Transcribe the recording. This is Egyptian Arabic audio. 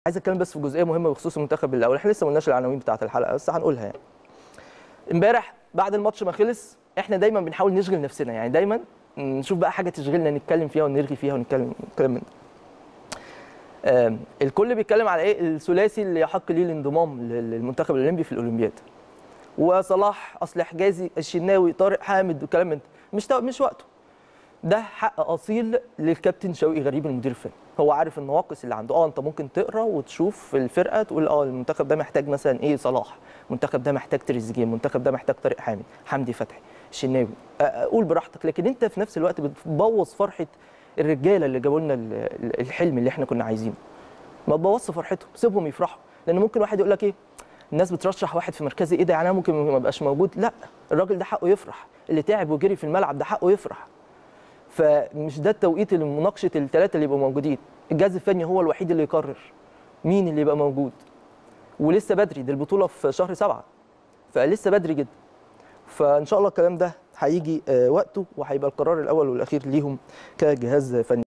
عايز اتكلم بس في جزئيه مهمه بخصوص المنتخب الاول احنا لسه ما قلناش العناوين بتاعه الحلقه بس هنقولها يعني امبارح بعد الماتش ما خلص احنا دايما بنحاول نشغل نفسنا يعني دايما نشوف بقى حاجه تشغلنا نتكلم فيها ونرغي فيها ونتكلم كلام من ده آم، الكل بيتكلم على ايه الثلاثي اللي يحق ليه الانضمام لل- للمنتخب الاولمبي في الاولمبياد وصلاح اصل حجازي الشناوي طارق حامد وكلام من ده مش تو- مش وقته ده حق اصيل للكابتن شوقي غريب المدير الفني هو عارف النواقص اللي عنده اه انت ممكن تقرا وتشوف في الفرقه تقول اه المنتخب ده محتاج مثلا ايه صلاح المنتخب ده محتاج تريزيجيه المنتخب ده محتاج طارق حامد حمدي فتحي الشناوي آه، آه، قول براحتك لكن انت في نفس الوقت بتبوظ فرحه الرجاله اللي جابوا لنا ال- ال- الحلم اللي احنا كنا عايزينه ما تبوظش فرحتهم سيبهم يفرحوا لان ممكن واحد يقول لك ايه الناس بترشح واحد في مركزي ايه ده يعني أنا ممكن ما يبقاش موجود لا الراجل ده حقه يفرح اللي تعب وجري في الملعب ده حقه يفرح فمش ده التوقيت لمناقشه الثلاثه اللي يبقوا موجودين الجهاز الفني هو الوحيد اللي يقرر مين اللي يبقى موجود ولسه بدري دي البطوله في شهر سبعة فلسه بدري جدا فان شاء الله الكلام ده هيجي آه، وقته وهيبقى القرار الاول والاخير ليهم كجهاز فني